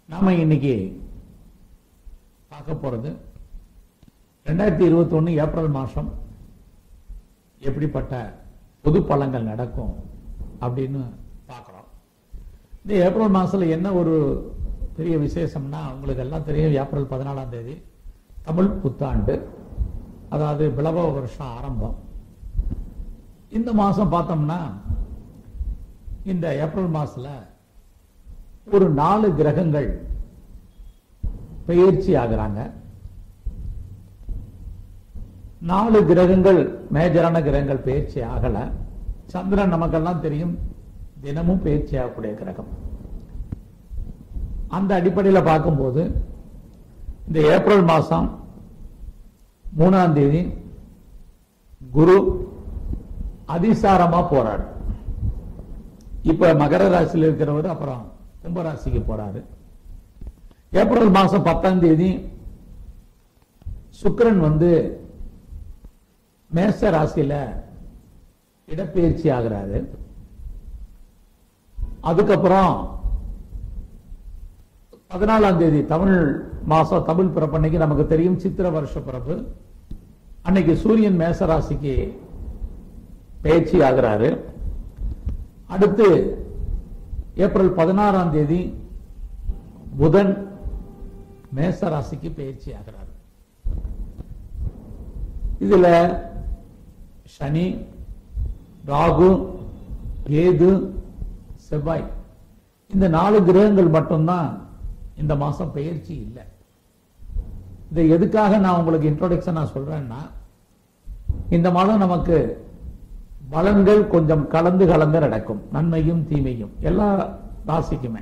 நாம இன்னைக்கு பார்க்க போறது ரெண்டாயிரத்தி இருபத்தி ஏப்ரல் மாசம் எப்படிப்பட்ட பொது பலன்கள் நடக்கும் அப்படின்னு பார்க்குறோம் இந்த ஏப்ரல் மாசத்துல என்ன ஒரு பெரிய விசேஷம்னா உங்களுக்கு எல்லாம் தெரியும் ஏப்ரல் பதினாலாம் தேதி தமிழ் புத்தாண்டு அதாவது பிளவ வருஷம் ஆரம்பம் இந்த மாசம் பார்த்தோம்னா இந்த ஏப்ரல் மாசத்துல ஒரு நாலு கிரகங்கள் பெயர்ச்சி ஆகுறாங்க நாலு கிரகங்கள் மேஜரான கிரகங்கள் பெயர்ச்சி ஆகல சந்திரன் நமக்கெல்லாம் தெரியும் தினமும் பெயர்ச்சி ஆகக்கூடிய கிரகம் அந்த அடிப்படையில் பார்க்கும்போது இந்த ஏப்ரல் மாசம் மூணாம் தேதி குரு அதிசாரமா போறாரு இப்ப மகர ராசியில் இருக்கிறவர் அப்புறம் கும்பராசிக்கு போறாரு ஏப்ரல் மாசம் பத்தாம் தேதி சுக்கிரன் வந்து மேச ராசியில இடப்பெயர்ச்சி ஆகிறாரு அதுக்கப்புறம் பதினாலாம் தேதி தமிழ் மாசம் தமிழ் பிறப்பு அன்னைக்கு நமக்கு தெரியும் சித்திர வருஷ பிறப்பு அன்னைக்கு சூரியன் மேச ராசிக்கு பயிற்சி ஆகிறாரு அடுத்து ஏப்ரல் பதினாறாம் தேதி புதன் மேச ராசிக்கு பயிற்சி ஆகிறார் இதுல சனி ராகு கேது செவ்வாய் இந்த நாலு கிரகங்கள் மட்டும்தான் இந்த மாசம் பயிற்சி இல்லை இதை எதுக்காக நான் உங்களுக்கு இன்ட்ரோடக்ஷன் நான் சொல்றேன்னா இந்த மாதம் நமக்கு பலன்கள் கொஞ்சம் கலந்து கலந்து நடக்கும் நன்மையும் தீமையும் எல்லா ராசிக்குமே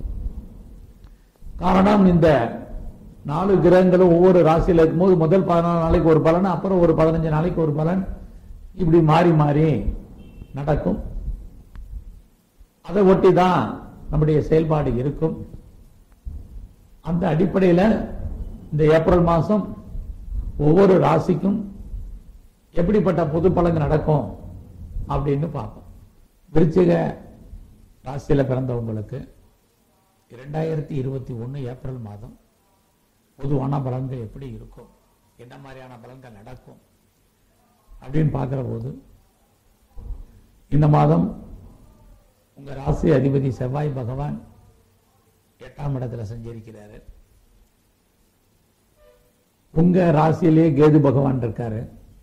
காரணம் இந்த நாலு கிரகங்களும் ஒவ்வொரு ராசியில இருக்கும்போது முதல் பதினாலு நாளைக்கு ஒரு பலன் அப்புறம் ஒரு பதினஞ்சு நாளைக்கு ஒரு பலன் இப்படி மாறி மாறி நடக்கும் அதை ஒட்டி தான் நம்முடைய செயல்பாடு இருக்கும் அந்த அடிப்படையில் இந்த ஏப்ரல் மாசம் ஒவ்வொரு ராசிக்கும் எப்படிப்பட்ட பொது பலன்கள் நடக்கும் அப்படின்னு பார்ப்போம் விருச்சிக ராசியில பிறந்தவங்களுக்கு இரண்டாயிரத்தி இருபத்தி ஒன்று ஏப்ரல் மாதம் பொதுவான பலன்கள் எப்படி இருக்கும் என்ன மாதிரியான பலன்கள் நடக்கும் அப்படின்னு பார்க்கிற போது இந்த மாதம் உங்க ராசி அதிபதி செவ்வாய் பகவான் எட்டாம் இடத்துல சஞ்சரிக்கிறாரு உங்க ராசியிலேயே கேது பகவான் இருக்காரு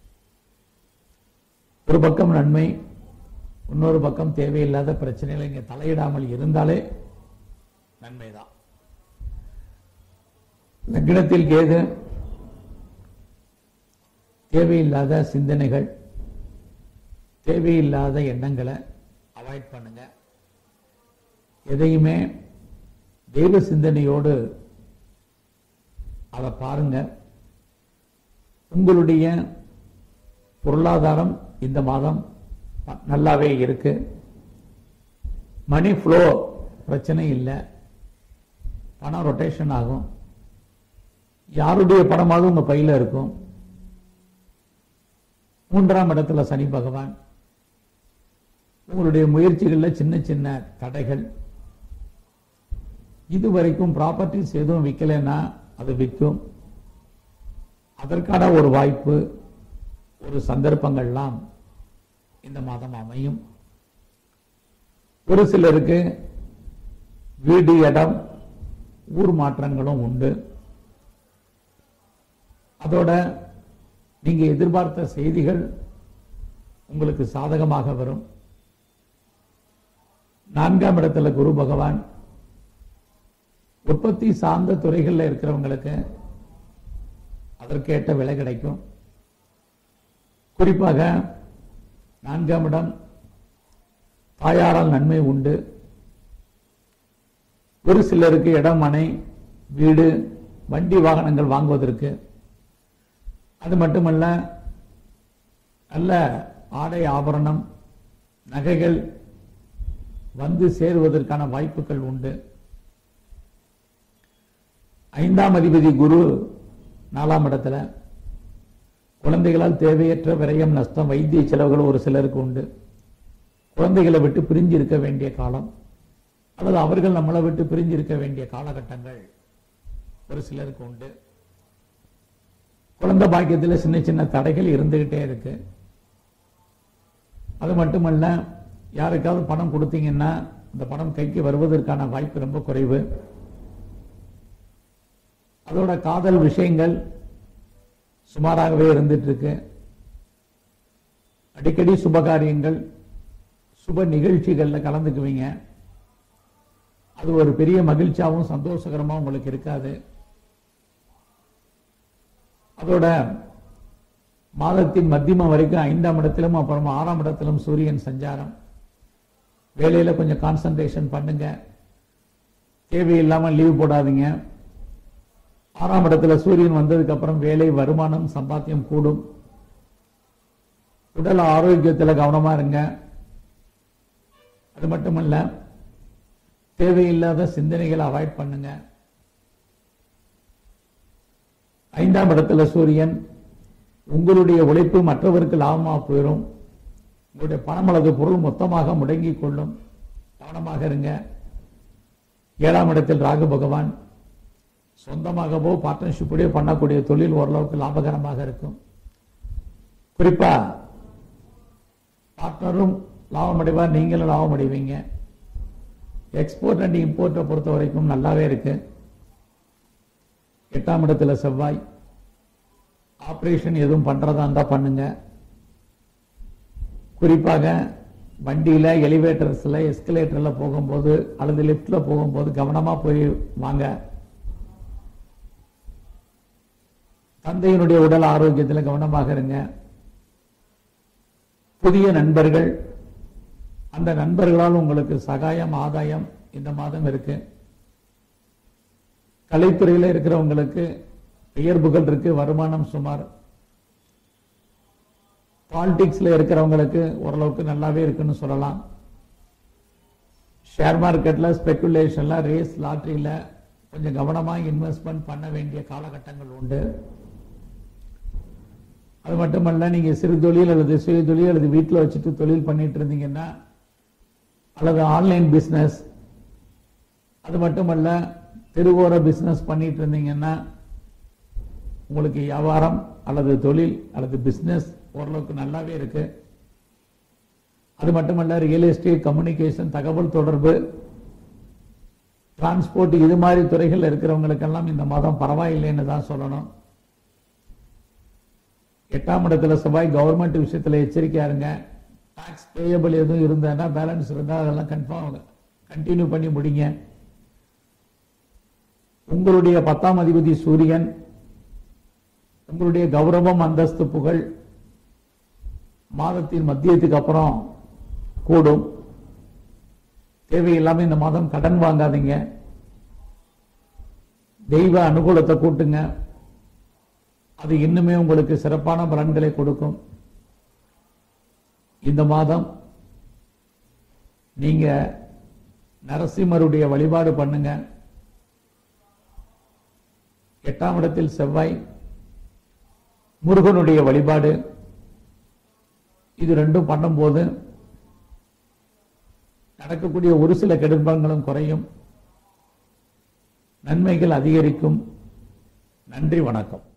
ஒரு பக்கம் நன்மை இன்னொரு பக்கம் தேவையில்லாத பிரச்சனைகளை இங்க தலையிடாமல் இருந்தாலே நன்மைதான் லக்னத்தில் கேது தேவையில்லாத சிந்தனைகள் தேவையில்லாத எண்ணங்களை அவாய்ட் பண்ணுங்க எதையுமே தெய்வ சிந்தனையோடு அதை பாருங்க உங்களுடைய பொருளாதாரம் இந்த மாதம் நல்லாவே இருக்கு மணி ஃப்ளோ பிரச்சனை இல்லை பணம் ரொட்டேஷன் ஆகும் யாருடைய பணமாவது உங்க பையில இருக்கும் மூன்றாம் இடத்துல சனி பகவான் உங்களுடைய முயற்சிகளில் சின்ன சின்ன தடைகள் இதுவரைக்கும் ப்ராப்பர்ட்டிஸ் எதுவும் விற்கலைன்னா அது விற்கும் அதற்கான ஒரு வாய்ப்பு ஒரு சந்தர்ப்பங்கள்லாம் இந்த மாதம் அமையும் ஒரு சிலருக்கு வீடு இடம் ஊர் மாற்றங்களும் உண்டு அதோட நீங்க எதிர்பார்த்த செய்திகள் உங்களுக்கு சாதகமாக வரும் நான்காம் இடத்துல குரு பகவான் உற்பத்தி சார்ந்த துறைகளில் இருக்கிறவங்களுக்கு அதற்கேற்ற விலை கிடைக்கும் குறிப்பாக நான்காம் இடம் தாயாரால் நன்மை உண்டு ஒரு சிலருக்கு இடம் மனை வீடு வண்டி வாகனங்கள் வாங்குவதற்கு அது மட்டுமல்ல நல்ல ஆடை ஆபரணம் நகைகள் வந்து சேருவதற்கான வாய்ப்புகள் உண்டு ஐந்தாம் அதிபதி குரு நாலாம் இடத்துல குழந்தைகளால் தேவையற்ற விரயம் நஷ்டம் வைத்திய செலவுகள் ஒரு சிலருக்கு உண்டு குழந்தைகளை விட்டு பிரிஞ்சு இருக்க வேண்டிய காலம் அல்லது அவர்கள் நம்மளை விட்டு பிரிஞ்சிருக்க வேண்டிய காலகட்டங்கள் ஒரு சிலருக்கு உண்டு குழந்தை பாக்கியத்தில் சின்ன சின்ன தடைகள் இருந்துகிட்டே இருக்கு அது மட்டுமல்ல யாருக்காவது பணம் கொடுத்தீங்கன்னா இந்த பணம் கைக்கு வருவதற்கான வாய்ப்பு ரொம்ப குறைவு அதோட காதல் விஷயங்கள் சுமாராகவே இருந்துட்டு இருக்கு அடிக்கடி சுபகாரியங்கள் சுப நிகழ்ச்சிகள்ல கலந்துக்குவீங்க அது ஒரு பெரிய மகிழ்ச்சியாகவும் சந்தோஷகரமாகவும் உங்களுக்கு இருக்காது அதோட மாதத்தின் மத்தியமம் வரைக்கும் ஐந்தாம் இடத்திலும் அப்புறம் ஆறாம் இடத்திலும் சூரியன் சஞ்சாரம் வேலையில கொஞ்சம் கான்சன்ட்ரேஷன் பண்ணுங்க தேவையில்லாம லீவ் போடாதீங்க ஆறாம் இடத்துல சூரியன் வந்ததுக்கு அப்புறம் வேலை வருமானம் சம்பாத்தியம் கூடும் உடல் ஆரோக்கியத்தில் கவனமா இருங்க அது மட்டுமல்ல தேவையில்லாத சிந்தனைகளை அவாய்ட் பண்ணுங்க ஐந்தாம் இடத்துல சூரியன் உங்களுடைய உழைப்பு மற்றவருக்கு லாபமாக போயிடும் உங்களுடைய பணம் அல்லது பொருள் மொத்தமாக முடங்கிக் கொள்ளும் கவனமாக இருங்க ஏழாம் இடத்தில் ராகு பகவான் சொந்தமாகவோ பார்ட்னர்ஷிப்போடய பண்ணக்கூடிய தொழில் ஓரளவுக்கு லாபகரமாக இருக்கும் குறிப்பா பார்ட்னரும் லாபம் அடைவார் நீங்களும் லாபம் அடைவீங்க எக்ஸ்போர்ட் அண்ட் இம்போர்ட்டை பொறுத்த வரைக்கும் நல்லாவே இருக்கு எட்டாம் இடத்துல செவ்வாய் ஆபரேஷன் எதுவும் பண்றதா இருந்தா பண்ணுங்க குறிப்பாக வண்டியில எலிவேட்டர்ஸ்ல எஸ்கலேட்டர்ல போகும்போது அல்லது லிப்ட்ல போகும்போது கவனமா போய் வாங்க தந்தையினுடைய உடல் ஆரோக்கியத்தில் கவனமாக இருங்க புதிய நண்பர்கள் அந்த நண்பர்களால் உங்களுக்கு சகாயம் ஆதாயம் இந்த மாதம் இருக்கு கலைத்துறையில் இருக்கிறவங்களுக்கு பெயர் புகழ் இருக்கு வருமானம் சுமார் பாலிடிக்ஸ்ல இருக்கிறவங்களுக்கு ஓரளவுக்கு நல்லாவே இருக்குன்னு சொல்லலாம் ஷேர் மார்க்கெட்ல ஸ்பெகுலேஷன்ல ரேஸ் லாட்டரியில கொஞ்சம் கவனமா இன்வெஸ்ட்மெண்ட் பண்ண வேண்டிய காலகட்டங்கள் உண்டு அது மட்டுமல்ல நீங்க சிறு தொழில் அல்லது சுய தொழில் அல்லது வீட்டில் வச்சுட்டு தொழில் பண்ணிட்டு இருந்தீங்கன்னா அல்லது ஆன்லைன் பிசினஸ் அது மட்டுமல்ல தெருவோர பிசினஸ் பண்ணிட்டு இருந்தீங்கன்னா உங்களுக்கு வியாபாரம் அல்லது தொழில் அல்லது பிசினஸ் ஓரளவுக்கு நல்லாவே இருக்கு அது மட்டுமல்ல ரியல் எஸ்டேட் கம்யூனிகேஷன் தகவல் தொடர்பு டிரான்ஸ்போர்ட் இது மாதிரி துறைகள் இருக்கிறவங்களுக்கெல்லாம் இந்த மாதம் பரவாயில்லைன்னு தான் சொல்லணும் எட்டாம் இடத்துல செவ்வாய் கவர்மெண்ட் விஷயத்துல எச்சரிக்கையா இருங்க டாக்ஸ் பேயபிள் எதுவும் இருந்தா பேலன்ஸ் இருந்தா அதெல்லாம் கன்ஃபார்ம் கண்டினியூ பண்ணி முடிங்க உங்களுடைய பத்தாம் அதிபதி சூரியன் உங்களுடைய கௌரவம் அந்தஸ்து புகழ் மாதத்தின் மத்தியத்துக்கு அப்புறம் கூடும் தேவையில்லாம இந்த மாதம் கடன் வாங்காதீங்க தெய்வ அனுகூலத்தை கூட்டுங்க அது இன்னுமே உங்களுக்கு சிறப்பான பலன்களை கொடுக்கும் இந்த மாதம் நீங்க நரசிம்மருடைய வழிபாடு பண்ணுங்க எட்டாம் இடத்தில் செவ்வாய் முருகனுடைய வழிபாடு இது ரெண்டும் பண்ணும்போது நடக்கக்கூடிய ஒரு சில கெடுபங்களும் குறையும் நன்மைகள் அதிகரிக்கும் நன்றி வணக்கம்